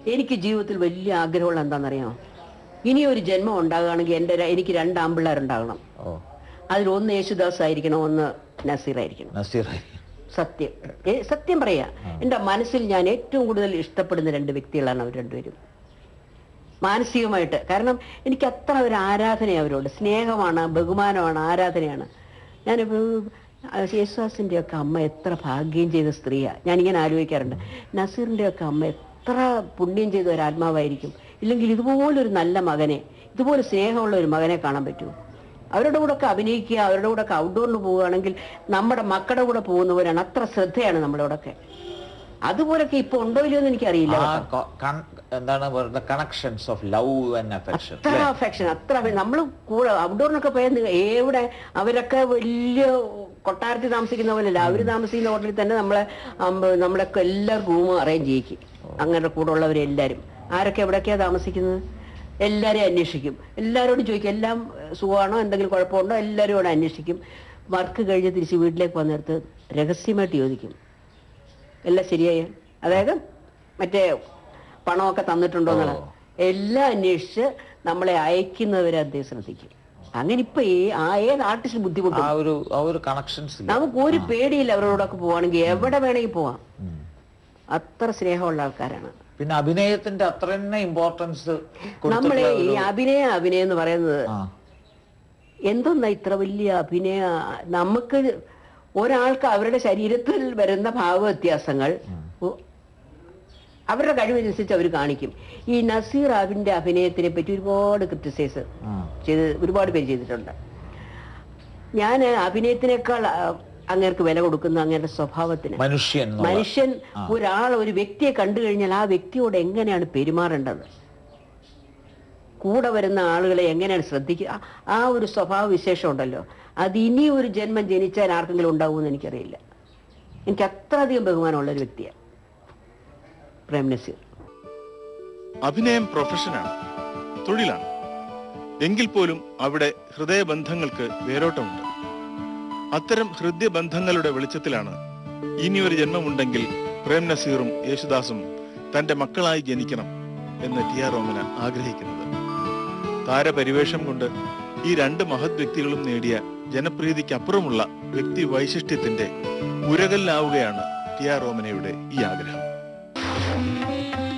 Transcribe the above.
എനിക്ക് ജീവിതത്തിൽ വലിയ ആഗ്രഹമുള്ള എന്താണെന്നറിയാമോ ഇനി ഒരു ജന്മം ഉണ്ടാകുകയാണെങ്കിൽ എൻ്റെ ര- എനിക്ക് രണ്ട് ആമ്പിള്ളേരുണ്ടാകണം ഓ അതിൽ ഒന്ന് യേശുദാസ് ആയിരിക്കണം ഒന്ന് നസീർ ആയിരിക്കണം നസീർ സത്യം ഏ, സത്യം പറയാ എൻ്റെ മനസ്സിൽ ഞാൻ ഏറ്റവും കൂടുതൽ ഇഷ്ടപ്പെടുന്ന രണ്ട് വ്യക്തികളാണ് അവർ രണ്ടുപേരും മാനസികമായിട്ട് കാരണം എനിക്ക് അത്ര ഒരു ആരാധനയാണ് അവരോട് സ്നേഹമാണ് ബഹുമാനമാണ് ആരാധനയാണ് ഞാനിപ്പോൾ യേശുദാസിൻ്റെ ഒക്കെ അമ്മ എത്ര ഭാഗ്യം ചെയ്ത സ്ത്രീയാണ് ഞാനിങ്ങനെ ആലോചിക്കാറുണ്ട് നസീറിൻ്റെ ഒക്കെ അമ്മ എത്ര പുണ്യം ചെയ്ത ഒരു ആത്മാവായിരിക്കും ഇല്ലെങ്കിൽ ഇതുപോലൊരു നല്ല മകനെ ഇതുപോലെ സ്നേഹമുള്ള ഒരു മകനെ കാണാൻ പറ്റുമോ അവരുടെ കൂടെ ഒക്കെ അഭിനയിക്കുക അവരുടെ കൂടെ ഒക്കെ ഔട്ട്ഡോറിന് പോവുകയാണെങ്കിൽ നമ്മുടെ മക്കളുടെ കൂടെ പോകുന്നവരാണ് അത്ര ശ്രദ്ധയാണ് നമ്മളോടൊക്കെ അതുപോലൊക്കെ ഇപ്പൊ ഉണ്ടോ ഇല്ലയോ എന്ന് എനിക്കറിയില്ല ആ കൊ- കൺ- എന്താണ് പറയുന്നത് connections of love and affection അത്ര അഫെക്ഷൻ അത്ര നമ്മൾ കൂടെ ഔട്ട്ഡോറിനൊക്കെ പോയാൽ നി- എവിടെ അവരൊക്കെ വലിയ കൊട്ടാരത്തിൽ താമസിക്കുന്ന പോലെയല്ല അവര് താമസിക്കുന്ന ഹോട്ടലിൽ തന്നെ നമ്മളെ അമ്പ- നമ്മളൊക്കെ എല്ലാ റൂമും അറേഞ്ച് ചെയ്യിക്കും അങ്ങനെ കൂടെ ഉള്ളവരെല്ലാരും ആരൊക്കെ എവിടെയൊക്കെയാ താമസിക്കുന്നത് എല്ലാരെയും അന്വേഷിക്കും എല്ലാവരോടും ചോദിക്കും എല്ലാം ഏഹ്, സുഖമാണോ എന്തെങ്കിലും കുഴപ്പമുണ്ടോ എല്ലാവരും ഇവിടെ അന്വേഷിക്കും വർക്ക് കഴിഞ്ഞ് തിരിച്ച് വീട്ടിലേക്ക് വന്നിടത്ത് രഹസ്യമായിട്ട് ചോദിക്കും എല്ലാം ശരിയായ അതായത് മറ്റേ പണമൊക്കെ തന്നിട്ടുണ്ടോ എന്നുള്ള എല്ലാം അന്വേഷിച്ച് നമ്മളെ അയക്കുന്നവരെ അദ്ദേഹം ശ്രദ്ധിക്കും അങ്ങനെ ഇപ്പൊ ഈ- ആ ഏത് ആർട്ടിസ്റ്റ് ബുദ്ധിമുട്ടും ആ ഒരു ആ ഒരു കണക്ഷൻസ് നമുക്ക് ഒരു പേടിയില്ല അവരോടൊക്കെ പോവാണെങ്കിൽ എവിടെ വേണമെങ്കിൽ പോവാം അത്ര സ്നേഹമുള്ള ആൾക്കാരാണ് പിന്നെ അഭിനയത്തിന്റെ അത്ര തന്നെ ഇമ്പോർട്ടൻസ് നമ്മളെ ഈ അഭിനയ അഭിനയം എന്ന് പറയുന്നത് ആ എന്തൊന്നാ ഇത്ര വലിയ അഭിനയ നമുക്ക് ഒരാൾക്ക് അവരുടെ ശരീരത്തിൽ വരുന്ന ഭാവ വ്യത്യാസങ്ങൾ ഉ- അവരുടെ കഴിവനുസരിച്ച് അവർ കാണിക്കും ഈ നസീർ അബിന്റെ അഭിനയത്തിനെ പറ്റി ഒരുപാട് ക്രിറ്റിസൈസ് ആ. ചെയ്ത് ഒരുപാട് പേര് ചെയ്തിട്ടുണ്ട് ഞാൻ അഭിനയത്തിനേക്കാൾ ആ, അങ്ങേർക്ക് വില കൊടുക്കുന്ന അങ്ങേരുടെ സ്വഭാവത്തിന് മനുഷ്യൻ എന്നുള്ള- മനുഷ്യൻ ഒരാൾ ഒരു വ്യക്തിയെ കണ്ടു കഴിഞ്ഞാൽ ആ വ്യക്തിയോട് എങ്ങനെയാണ് പെരുമാറേണ്ടത് കൂടെ വരുന്ന ആളുകളെ എങ്ങനെയാണ് ശ്രദ്ധിക്കുക ആ- ആ ഒരു സ്വഭാവ വിശേഷം ഉണ്ടല്ലോ അത് ഇനി ഒരു ജന്മം ജനിച്ചാൽ ആർക്കെങ്കിലും ഉണ്ടാവുമെന്ന് എനിക്കറിയില്ല എനിക്ക് അത്രയധികം ബഹുമാനമുള്ള ഒരു വ്യക്തിയാണ് പ്രേം നസീർ അഭിനയം പ്രൊഫഷനാണ് തൊഴിലാണ് എങ്കിൽ പോലും അവിടെ ഹൃദയബന്ധങ്ങൾക്ക് വേരോട്ടമുണ്ട് അത്തരം ഹൃദയബന്ധങ്ങളുടെ വെളിച്ചത്തിലാണ് ഇനിയൊരു ജന്മമുണ്ടെങ്കിൽ പ്രേം നസീറും യേശുദാസും തന്റെ മക്കളായി ജനിക്കണം എന്ന് ടി ആർ റോമന ആഗ്രഹിക്കുന്നത് താരപരിവേഷം കൊണ്ട് ഈ രണ്ട് മഹത് വ്യക്തികളും നേടിയ ജനപ്രീതിക്കപ്പുറമുള്ള വ്യക്തി വൈശിഷ്ട്യത്തിന്റെ ഉരകല്ലാവുകയാണ് ടി ആർ റോമനയുടെ ഈ ആഗ്രഹം